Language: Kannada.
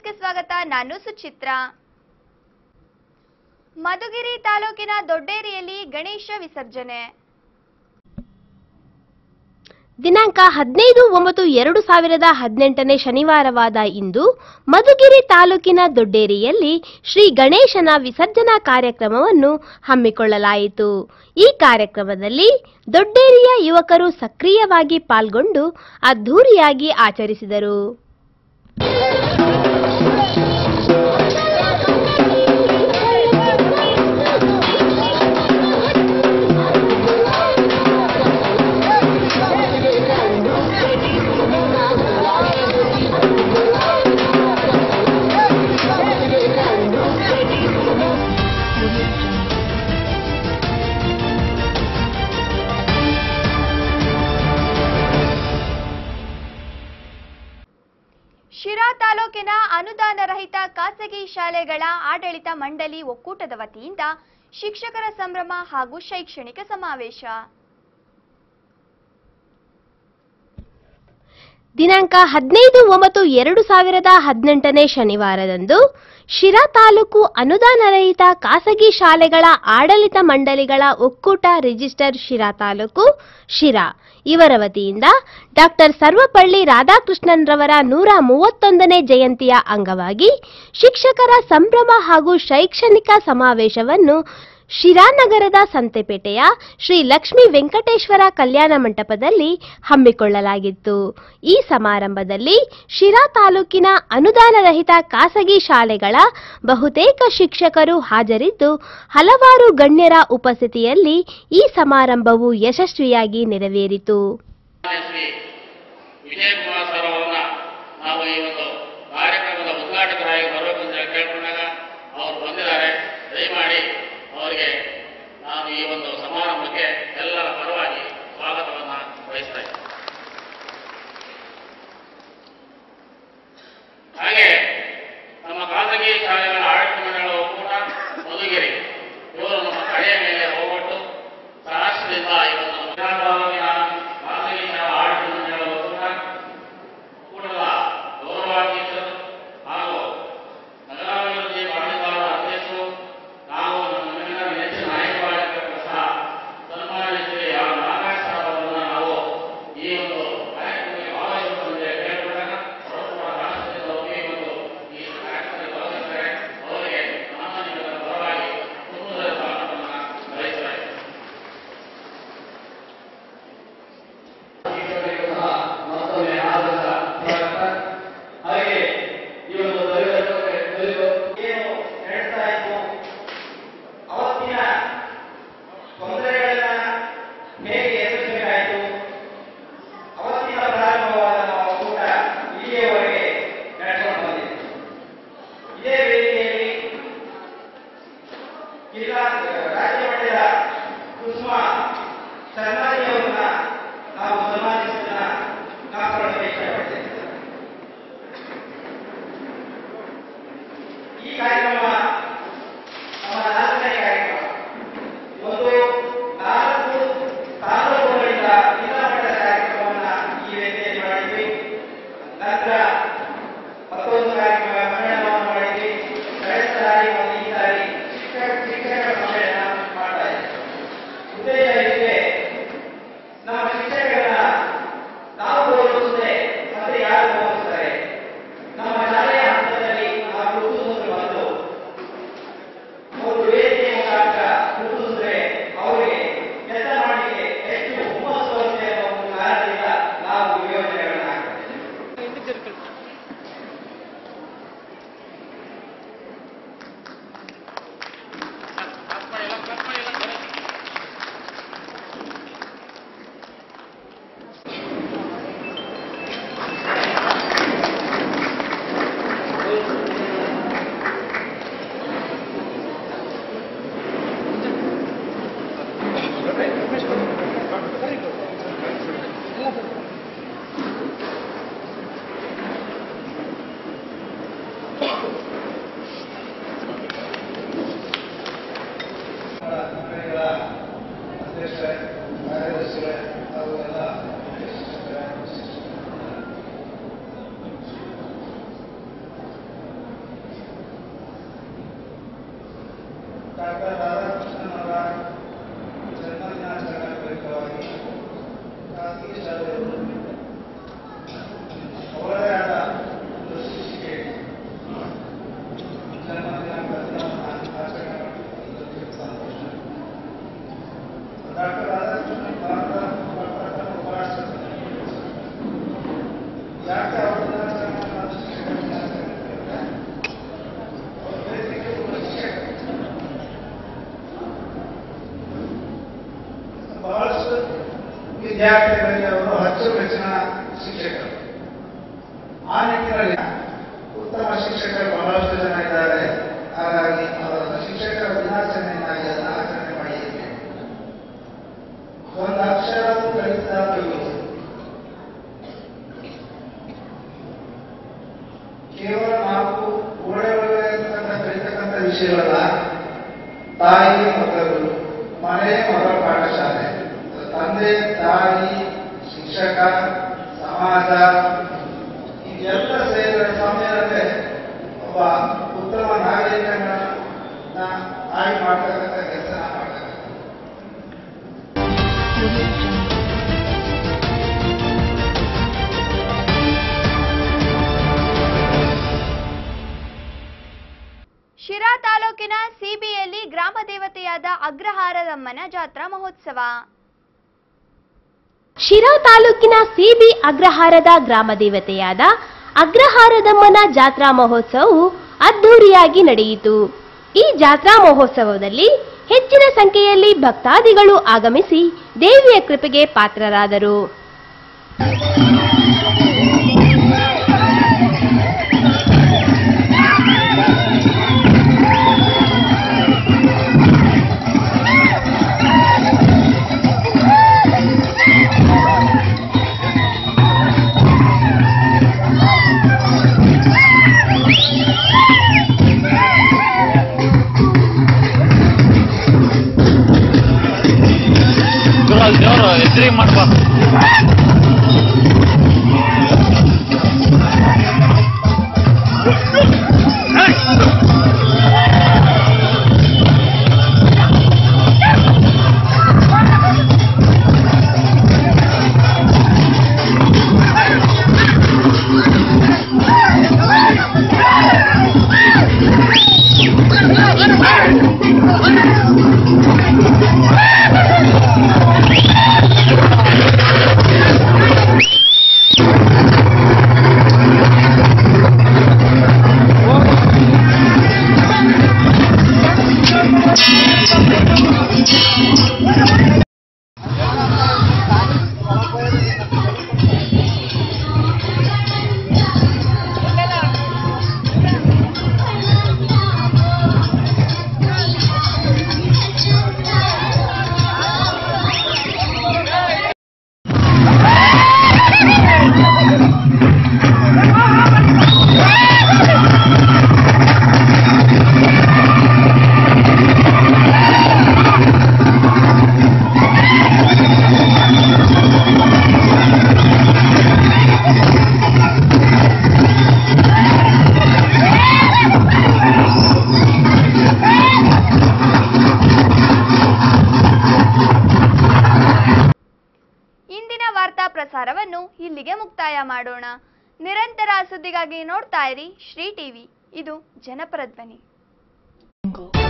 ನ್ಯೂಸ್ಗೆ ಸ್ವಾಗತ ನಾನು ಸುಚಿತ್ರ ಮಧುಗಿರಿ ತಾಲೂಕಿನ ದೊಡ್ಡೇರಿಯಲ್ಲಿ ಗಣೇಶ ವಿಸರ್ಜನೆ ದಿನಾಂಕ ಹದಿನೈದು ಒಂಬತ್ತು ಎರಡು ಸಾವಿರದ ಹದಿನೆಂಟನೇ ಶನಿವಾರವಾದ ಇಂದು ಮಧುಗಿರಿ ತಾಲೂಕಿನ ದೊಡ್ಡೇರಿಯಲ್ಲಿ ಶ್ರೀ ಗಣೇಶನ ವಿಸರ್ಜನಾ ಕಾರ್ಯಕ್ರಮವನ್ನು ಹಮ್ಮಿಕೊಳ್ಳಲಾಯಿತು ಈ ಕಾರ್ಯಕ್ರಮದಲ್ಲಿ ದೊಡ್ಡೇರಿಯ ಯುವಕರು ಸಕ್ರಿಯವಾಗಿ ಪಾಲ್ಗೊಂಡು ಅದ್ಧೂರಿಯಾಗಿ ಆಚರಿಸಿದರು ಶಿರಾ ತಾಲೂಕಿನ ಅನುದಾನ ರಹಿತ ಖಾಸಗಿ ಶಾಲೆಗಳ ಆಡಳಿತ ಮಂಡಳಿ ಒಕ್ಕೂಟದ ವತಿಯಿಂದ ಶಿಕ್ಷಕರ ಸಂಭ್ರಮ ಹಾಗೂ ಶೈಕ್ಷಣಿಕ ಸಮಾವೇಶ ದಿನಾಂಕ ಹದಿನೈದು ಒಂಬತ್ತು ಎರಡು ಸಾವಿರದ ಹದಿನೆಂಟನೇ ಶನಿವಾರದಂದು ಶಿರಾ ತಾಲೂಕು ಅನುದಾನರಹಿತ ಖಾಸಗಿ ಶಾಲೆಗಳ ಆಡಳಿತ ಮಂಡಳಿಗಳ ಒಕ್ಕೂಟ ರಿಜಿಸ್ಟರ್ ಶಿರಾ ತಾಲೂಕು ಶಿರಾ ಇವರ ವತಿಯಿಂದ ಡಾಕ್ಟರ್ ಸರ್ವಪಳ್ಳಿ ರಾಧಾಕೃಷ್ಣನ್ ರವರ ನೂರ ಮೂವತ್ತೊಂದನೇ ಜಯಂತಿಯ ಅಂಗವಾಗಿ ಶಿಕ್ಷಕರ ಸಂಭ್ರಮ ಹಾಗೂ ಶೈಕ್ಷಣಿಕ ಸಮಾವೇಶವನ್ನು ಶಿರಾನಗರದ ಸಂತೆಪೇಟೆಯ ಶ್ರೀ ಲಕ್ಷ್ಮೀ ವೆಂಕಟೇಶ್ವರ ಕಲ್ಯಾಣ ಮಂಟಪದಲ್ಲಿ ಹಮ್ಮಿಕೊಳ್ಳಲಾಗಿತ್ತು ಈ ಸಮಾರಂಭದಲ್ಲಿ ಶಿರಾ ತಾಲೂಕಿನ ಅನುದಾನರಹಿತ ಖಾಸಗಿ ಶಾಲೆಗಳ ಬಹುತೇಕ ಶಿಕ್ಷಕರು ಹಾಜರಿದ್ದು ಹಲವಾರು ಗಣ್ಯರ ಉಪಸ್ಥಿತಿಯಲ್ಲಿ ಈ ಸಮಾರಂಭವು ಯಶಸ್ವಿಯಾಗಿ ನೆರವೇರಿತು ಶ್ರೀ ವಿಜಯಕುಮಾರ್ ಸರ್ ಅವರನ್ನ ನಾವು ಈ ಒಂದು ಕಾರ್ಯಕ್ರಮದ ಉದ್ಘಾಟಕರಾಗಿ ಬರಬೇಕಂತ ಹೇಳಿ ಕೇಳ್ಕೊಂಡಾಗ ಅವರು ಬಂದಿದ್ದಾರೆ ದಯಮಾಡಿ ಅವರಿಗೆ ನಾನು ಈ ಒಂದು ಸಮಾರಂಭಕ್ಕೆ ಎಲ್ಲರ ಪರವಾಗಿ ಸ್ವಾಗತವನ್ನ ಬಯಸ್ತಾ ಇದ್ದೇನೆ ಹಾಗೆ ನಮ್ಮ ಖಾಸಗಿ ಶಾಲೆಗಳ ಆಡಳಿತ ಮಂಡಳ ಒಕ್ಕೂಟ ಮಧುಗಿರಿ ಇವರು ನಮ್ಮ ಕಡೆಯ ಮೇಲೆ ಹೋಗ್ಬಿಟ್ಟು ಸಹಸ್ರದಿಂದ ಇವತ್ತು ನಮ್ಮ ತಾಲೂಕಿನ ಖಾಸಗಿ ಶಾಲಾ ಆಡಳಿತ ಮಂಡಳ ಒಕ್ಕೂಟ ಒಕ್ಕೂಟದ ಗೌರವಾಧ್ಯಕ್ಷರು ಹಾಗೂ ನಗರಾಭಿವೃದ್ಧಿ ಪ್ರಾಧಿಕಾರ ಅಧ್ಯಕ್ಷರು ನಾವು ನಮ್ಮೆಲ್ಲರ ನೆಚ್ಚಿನ ನಾಯಕರಾಗಿರ್ತಕ್ಕಂಥ ಸಹ ಸನ್ಮಾನ್ಯ ಶ್ರೀ ಆರ್ ನಾಗರಾಜ್ ಸರ್ ಅವರನ್ನ ನಾವು ಈ ಒಂದು ಕಾರ್ಯಕ್ರಮಕ್ಕೆ ಭಾಗವಹಿಸಬೇಕೆಂದು ಕೇಳಿಕೊಂಡಾಗ ಅವರು ಕೂಡ ರಾಷ್ಟ್ರದಿಂದ ಹೋಗಿ ಒಂದು ಈ ಕಾರ್ಯಕ್ರಮದಲ್ಲಿ ಭಾಗವಹಿಸಿದ್ದಾರೆ ಅವರಿಗೆ ನಮ್ಮ ನಿಮ್ಮೆಲ್ಲರ ಪರವಾಗಿ ಕುಟುಂಬದ ಸ್ವಾಗತವನ್ನು ಬಯಸ್ತಾ ಇದ್ದೇನೆ ಮತ್ತೊಮ್ಮೆ ಆದರದ ಸ್ವಾಗತ ಹಾಗೆ ಈ ಒಂದು ದಲಿತ ಏನು ನಡೆಸ್ತಾ ಇತ್ತು ಅವತ್ತಿನ ತೊಂದರೆಗಳನ್ನ ಹೇಗೆ ಎದುರಿಸಬೇಕಾಯಿತು ಅವತ್ತಿನ ಪ್ರಾರಂಭವಾದ ನಮ್ಮ ಒಕ್ಕೂಟ ಇಲ್ಲಿಯವರೆಗೆ ನಡೆಸ್ಕೊಂಡು ಬಂದಿದೆ ಇದೇ ವೇದಿಕೆಯಲ್ಲಿ ಜಿಲ್ಲಾ ರಾಜ್ಯ ಮಟ್ಟದ ಕುಸುಮಾ ಸನ್ಮಾನಿಯವರನ್ನ ನಾವು ಸನ್ಮಾನಿಸೋದನ್ನ ಕಾಪಾಡಲು ಇಷ್ಟಪಡ್ತೇನೆ ಈ ಕಾರ್ಯಕ್ರಮ ನಮ್ಮ ನಾಲ್ಕನೇ ಕಾರ್ಯಕ್ರಮ ಒಂದು ನಾಲ್ಕು ತಾಲೂಕುಗಳಿಂದ ಜಿಲ್ಲಾ ಮಟ್ಟದ ಕಾರ್ಯಕ್ರಮವನ್ನ ಈ ವೇದಿಕೆಯಲ್ಲಿ ಮಾಡಿದ್ವಿ ನಂತರ ಮತ್ತೊಂದು ಕಾರ್ಯಕ್ರಮ ಸಮ್ಮೇಳನವನ್ನು ಮಾಡಿದ್ವಿ ಕಳೆದ ಸಾರಿ ಮತ್ತು ಈ ಸಾರಿ ಶಿಕ್ಷಕ ಶಿಕ್ಷಕರ ಸಮ್ಮೇಳನ ಮಾಡ್ತಾ ಇದ್ದೀವಿ ಉದ್ದೇಶ ಇಷ್ಟೇ ನಮ್ಮ ಶಿಕ್ಷಕರನ್ನ ನಾವು ಗೌರವಿಸಿದ್ರೆ ಮತ್ತೆ ಯಾರು ಗೌರವಿಸ್ತಾರೆ ನಮ್ಮ ಶಾಲೆಯ ಹಂತದಲ್ಲಿ ನಾವು ಗುರುತಿಸೋದು ಬಂದು ಅವರು ವೇದಿಕೆ ಮುಖಾಂತರ ಗುರುತಿಸಿದ್ರೆ ಅವರಿಗೆ ಕೆಲಸ ಮಾಡಲಿಕ್ಕೆ ಎಷ್ಟು ಹುಮ್ಮಸ್ಸು ಬರುತ್ತೆ ಅನ್ನೋ ಒಂದು ಕಾರಣದಿಂದ ನಾವು ಈ ಯೋಜನೆಗಳನ್ನ ಹಾಕ್ತೇವೆ ವಿದ್ಯಾರ್ಥಿಗಳಿಗೆ ಅವರು ಅಚ್ಚುಮೆಚ್ಚಿನ ಶಿಕ್ಷಕರು ಆ ನಿಟ್ಟಿನಲ್ಲಿ ಉತ್ತಮ ಶಿಕ್ಷಕರು ಬಹಳಷ್ಟು ಜನ ಇದ್ದಾರೆ ಹಾಗಾಗಿ ಅವರ ಶಿಕ್ಷಕರ ದಿನಾಚರಣೆಯನ್ನಾಗಿ ಅದನ್ನು ಆಚರಣೆ ಮಾಡಿದ್ದೇವೆ ಒಂದು ಅಕ್ಷರವು ಕಲಿಸಿದಾಗಲೂ ಕೇವಲ ನಾವು ಒಳ್ಳೆ ಒಳ್ಳೆ ಅಂತಕ್ಕಂಥ ಕಲಿತಕ್ಕಂಥ ವಿಷಯಗಳಲ್ಲ ತಾಯಿ ಮೊದಲು ಮನೆ ಮೊದಲ ಪಾಠಶಾಲೆ ತಂದೆ ತಾಯಿ ಶಿಕ್ಷಕ ಸಮಾಜ ಇದೆಲ್ಲ ಸೇರಿದ ಸಮ್ಮೇಳನಕ್ಕೆ ಒಬ್ಬ ಉತ್ತಮ ನಾಗರಿಕನ ಆಯ್ಕೆ ಮಾಡ್ತಕ್ಕಂಥ ಕೆಲಸ ಮಾಡ್ತಕ್ಕಂಥ ಶಿರಾ ತಾಲೂಕಿನ ಸಿಬಿಯಲ್ಲಿ ಗ್ರಾಮ ದೇವತೆಯಾದ ಅಗ್ರಹಾರದಮ್ಮನ ಜಾತ್ರಾ ಮಹೋತ್ಸವ ಶಿರಾ ತಾಲೂಕಿನ ಸಿಬಿ ಅಗ್ರಹಾರದ ಗ್ರಾಮ ದೇವತೆಯಾದ ಅಗ್ರಹಾರದಮ್ಮನ ಜಾತ್ರಾ ಮಹೋತ್ಸವವು ಅದ್ದೂರಿಯಾಗಿ ನಡೆಯಿತು ಈ ಜಾತ್ರಾ ಮಹೋತ್ಸವದಲ್ಲಿ ಹೆಚ್ಚಿನ ಸಂಖ್ಯೆಯಲ್ಲಿ ಭಕ್ತಾದಿಗಳು ಆಗಮಿಸಿ ದೇವಿಯ ಕೃಪೆಗೆ ಪಾತ್ರರಾದರು ದೇವರು ಹೆಸರಿಗೆ ಮಾಡ್ಬಾರ್ದು ಇಂದಿನ ವಾರ್ತಾ ಪ್ರಸಾರವನ್ನು ಇಲ್ಲಿಗೆ ಮುಕ್ತಾಯ ಮಾಡೋಣ ನಿರಂತರ ಸುದ್ದಿಗಾಗಿ ನೋಡ್ತಾ ಇರಿ ಶ್ರೀ ಟಿವಿ ಇದು ಜನಪರ ಧ್ವನಿ